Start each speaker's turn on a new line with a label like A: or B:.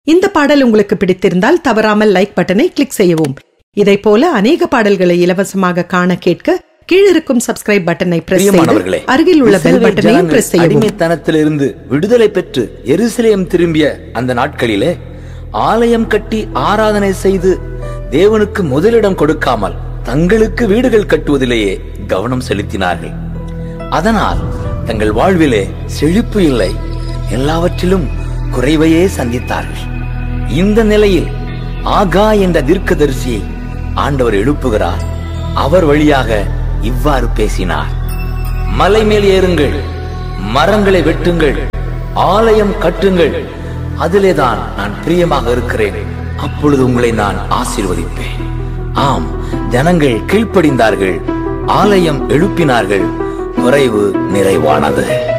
A: இந்த பாடல் உங்களுக்கு பிடித்திருந்தால் தவறாமல் லைக் பட்டனை கிளிக் செய்யவும் இதை போல அநேக பாடல்களை இலவசமாக காண கேட்க கீழிருக்கும் சப்ஸ்கிரைப் பட்டனை பிரஸ்
B: பிரியமானவர்களே
A: செய்து அருகில் உள்ள பெல்
B: இஸ்ரவேல்
A: பட்டனையும்
B: ஜனங்கள்
A: பிரஸ் செய்யவும்
B: அடிமைத்தனத்திலிருந்து விடுதலை பெற்று எருசலேம் திரும்பிய அந்த நாட்களிலே ஆலயம் கட்டி ஆராதனை செய்து தேவனுக்கு முதலிடம் கொடுக்காமல் தங்களுக்கு வீடுகள் கட்டுவதிலேயே கவனம் செலுத்தினார்கள் அதனால் தங்கள் வாழ்விலே செழிப்பு இல்லை எல்லாவற்றிலும் குறைவையே சந்தித்தார்கள் இந்த நிலையில் ஆகா என்ற தீர்க்கதரிசியை ஆண்டவர் எழுப்புகிறார் அவர் வழியாக இவ்வாறு பேசினார் மலை மேல் ஏறுங்கள் மரங்களை வெட்டுங்கள் ஆலயம் கட்டுங்கள் அதிலேதான் நான் பிரியமாக இருக்கிறேன் அப்பொழுது உங்களை நான் ஆசீர்வதிப்பேன் ஆம் ஜனங்கள் கீழ்ப்படிந்தார்கள் ஆலயம் எழுப்பினார்கள் குறைவு நிறைவானது